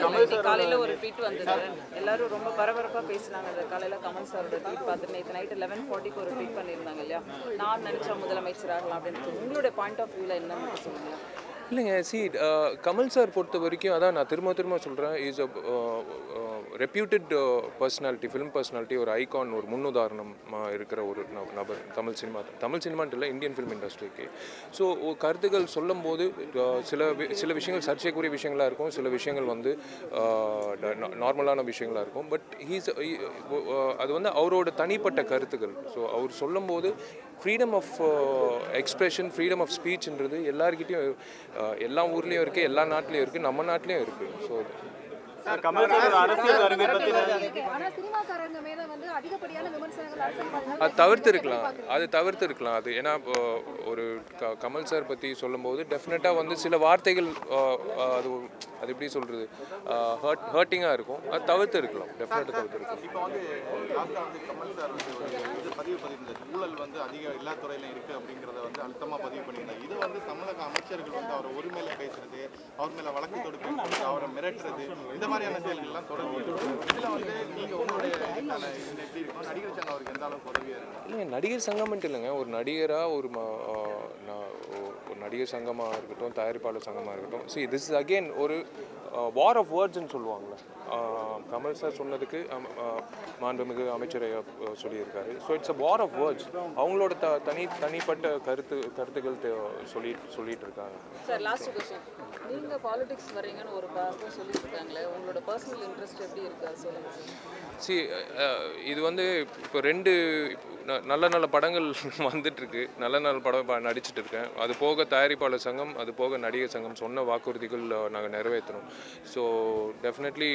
இன்னைக்கு காலையில ஒரு ட்வீட் வந்தது எல்லாரும் ரொம்ப பரபரப்பா பேசினாங்க அந்த காலையில கமல் சாரோட ட்வீட் பார்த்து நேற்று நைட் லெவன் ஃபார்ட்டிக்கு ஒரு ட்வீட் பண்ணியிருந்தாங்க இல்லையா நான் நினைச்ச முதலமைச்சர் ஆகலாம் அப்படின்னு உங்களுடைய பாயிண்ட் ஆஃப் வியூல என்ன மட்டும் சொல்லுங்க இல்லைங்க சி கமல் சார் பொறுத்த வரைக்கும் அதான் நான் திரும்ப திரும்ப சொல்கிறேன் is a reputed personality film personality ஒரு ஐகான் ஒரு முன்னுதாரணமாக இருக்கிற ஒரு ந- நபர் தமிழ் சினிமா தமிழ் சினிமான்ட்டு இல்லை இந்தியன் ஃபிலிம் இண்டஸ்ட்ரிக்கு ஸோ கருத்துக்கள் சொல்லும்போது uh, சில வி- சில விஷயங்கள் சர்ச்சைக்குரிய விஷயங்களாக இருக்கும் சில விஷயங்கள் வந்து நார்மலான விஷயங்களாக இருக்கும் பட் ஹீஸ் அது வந்து அவரோட தனிப்பட்ட கருத்துக்கள் ஸோ அவர் சொல்லும்போது freedom of expression freedom of ஸ்பீச்ன்றது எல்லாருக்கிட்டையும் அஹ், எல்லா ஊர்லேயும் இருக்குது எல்லா நாட்டிலையும் இருக்குது நம்ம நாட்டிலையும் இருக்குது ஸோ கமல் சார் ஒரு அரசியல் அறிஞர் பத்தி ஆனா சினிமாக்காரங்க மேல வந்து அதிகப்படியான விமர்சனங்கள் அரசியல் அது தவிர்த்து இருக்கலாம் அது தவிர்த்து இருக்கலாம் அது ஏன்னா இப்போ ஒரு க கமல் சார் பற்றி சொல்லும்போது டெஃபினட்டாக வந்து சில வார்த்தைகள் அஹ், அஹ், அது அது எப்படி சொல்கிறது ஹர்ட் ஹர்ட்டிங்காக இருக்கும் அது தவிர்த்து இருக்கலாம் டெஃபினட்டாக தவிர்த்து இருக்கலாம் இப்போ வந்து லாஸ்ட்டாக வந்து கமல் சார் வந்து ஒரு இது பதிவு பண்ணியிருந்தார் ஊழல் வந்து அதிக எல்லா துறையிலும் இருக்குது அப்படிங்கிறத வந்து அழுத்தமாக பதிவு பண்ணியிருந்தார் இது வந்து தமிழக அமைச்சர்கள் வந்து அவரை ஒருமையில பேசுறது அவர் மேலே வழக்கு தொடுக்கிறது அவரை மிரட்டுறது இந்த மாதிரியான செயல்கள்லாம் தொடர்ந்து இதில் வந்து நீங்கள் உங்களுடைய இதுக்கான இது எப்படி இருக்கும் நடிகர் சங்கம் அவருக்கு எந்த அளவுக்கு உதவியாக இருக்கு இல்லைங்க நடிகர் சங்கம்ன்ட்டு இல்லைங்க ஒரு நடிகராக ஒரு ம- ஆஹ் நான் ஒ- ஒரு நடிகர் சங்கமாக இருக்கட்டும் தயாரிப்பாளர் சங்கமாக இருக்கட்டும் see this is again ஒரு வார் ஆஃப் வேர்ட்ஸ்னு சொல்லுவாங்கள்ல ஆஹ் கமல் சார் சொன்னதுக்கு அம்- ஆஹ் மாண்புமிகு அமைச்சர் ஐயா, ஆஹ் சொல்லியிருக்காரு so it's a war of words அவங்களோட த தனி தனிப்பட்ட கருத்து கருத்துக்கள் தெ- சொல்லி சொல்லிட்டு இருக்காங்க சார் லாஸ்ட் கொஸ்டின் நீங்க பாலிடிக்ஸ் வர்றீங்கன்னு ஒரு பக்கம் சொல்லிட்டு இருக்காங்களே உங்களோட பர்சனல் இன்ட்ரெஸ்ட் எப்படி இருக்கு அது சொல்லுங்க சி இது வந்து இப்போ ரெண்டு ந- நல்ல நல்ல படங்கள் வந்துட்டு இருக்கு நல்ல நல்ல படம் ப- நடிச்சிட்டு இருக்கேன் அது போக தயாரிப்பாளர் சங்கம் அது போக நடிகர் சங்கம் சொன்ன வாக்குறுதிகள் நாங்கள் நிறைவேற்றணும் so definitely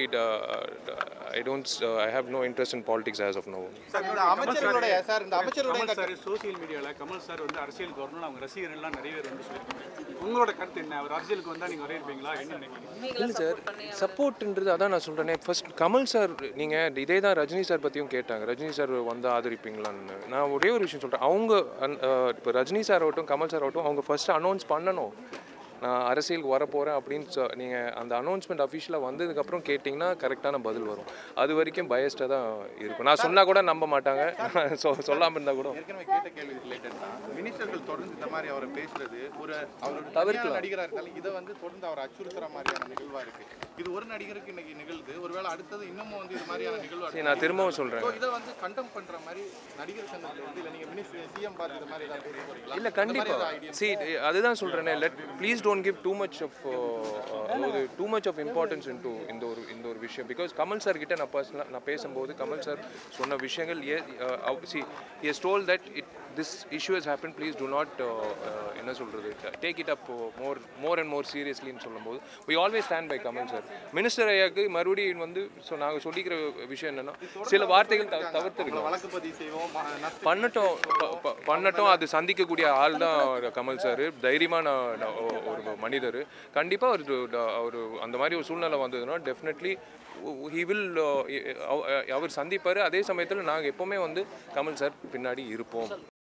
I don't I have no interest in politics as of no sir இந்த அமைச்சர்களுடைய சார் இந்த அமைச்சர்களுடைய கமல் சார் சோசியல் மீடியாவில் கமல் சார் வந்து அரசியலுக்கு வரணும்னு அவங்க ரசிகர்கள்லாம் நிறைய பேர் வந்து சொல்லியிருக்காங்க உங்களோட கருத்து என்ன அவர் அரசியலுக்கு வந்தால் நீங்கள் வரவேற்பீங்களா என்ன நினைக்கிறீங்க நீங்களா சப்போர்ட் பண்ணி சப்போர்ட்ன்றது அதான் நான் சொல்கிறேனே ஃபர்ஸ்ட் கமல் சார் நீங்கள் இதே தான் ரஜினி சார் பற்றியும் கேட்டாங்க ரஜினி சார் வந்து ஆதரிப்பீங்களான்னு நான் ஒரே ஒரு விஷயம் சொல்கிறேன் அவங்க இப்போ ரஜினி சார் ஆகட்டும் கமல் சார் ஆகட்டும் அவங்க ஃபர்ஸ்ட் அனௌன்ஸ் பண்ணணும் நான் அரசியலுக்கு வர போகிறேன் அப்படின்னு சொ நீங்கள் அந்த அனௌன்ஸ்மெண்ட் அஃபிஷியலாக வந்ததுக்கப்புறம் கேட்டிங்கன்னா கரெக்டான பதில் வரும் அது வரைக்கும் பயஸ்டாக தான் இருக்கும் நான் சொன்னால் கூட நம்ப மாட்டாங்க சொ சொல்லாமல் இருந்தால் கூட ஏற்கனவே கேட்ட கேள்வி ரிலேட்டட் தான் மினிஸ்டர்கள் தொடர்ந்து இந்த மாதிரி அவரை பேசுறது ஒரு அவரோட தவிர்க்கலாம். தவிர்க்கலாம் நடிகராக இருந்தாலும் இதை வந்து தொடர்ந்து அவர் அச்சுறுத்துற மாதிரியான நிகழ்வா இருக்கு இது ஒரு நடிகருக்கு இன்னைக்கு நிகழ்து ஒருவேளை அடுத்தது இன்னமும் வந்து இது மாதிரியான நிகழ்வு சரி நான் திரும்பவும் சொல்கிறேன் ஸோ இதை வந்து கண்டம் பண்ற மாதிரி நடிகர் சங்கத்துல இருந்து இல்லை நீங்க மினிஸ்டர் சிஎம் பார்த்து இது மாதிரி ஏதாவது பேச போறீங்களா இல்லை கண்டிப்பாக சி அதுதான் சொல்கிறேனே let please don't give too much of அதாவது too much of importance into இந்த ஒரு இந்த ஒரு விஷயம் பிகாஸ் கமல் சார் கிட்ட நான் பர்சனலாக நான் பேசும்போது கமல் சார் சொன்ன விஷயங்கள் A C S told that it this issue has happen please do not என்ன சொல்கிறது take it up more more and more சீரியஸ்லின்னு சொல்லும்போது we always stand by Kamal sir minister ஐயாக்கு மறுபடியும் வந்து ஸோ நாங்கள் சொல்லிக்கிற விஷயம் என்னென்னா சில வார்த்தைகள் தவிர்த்து தவிர்த்துருக்கலாம் வழக்கு பதிவு செய்வோம் ம- நஷ்ட- பண்ணட்டும் ப- ப- பண்ணட்டும் அது சந்திக்கக்கூடிய ஆள் தான் கமல் சார் தைரியமான ந- ஒரு மனிதர் கண்டிப்பாக அவர் அவர் அந்த மாதிரி ஒரு சூழ்நிலை வந்ததுன்னா டெஃபினெட்லி ஹி வில் அவர் சந்திப்பார் அதே சமயத்தில் நாங்கள் எப்போவுமே வந்து கமல் சார் பின்னாடி இருப்போம்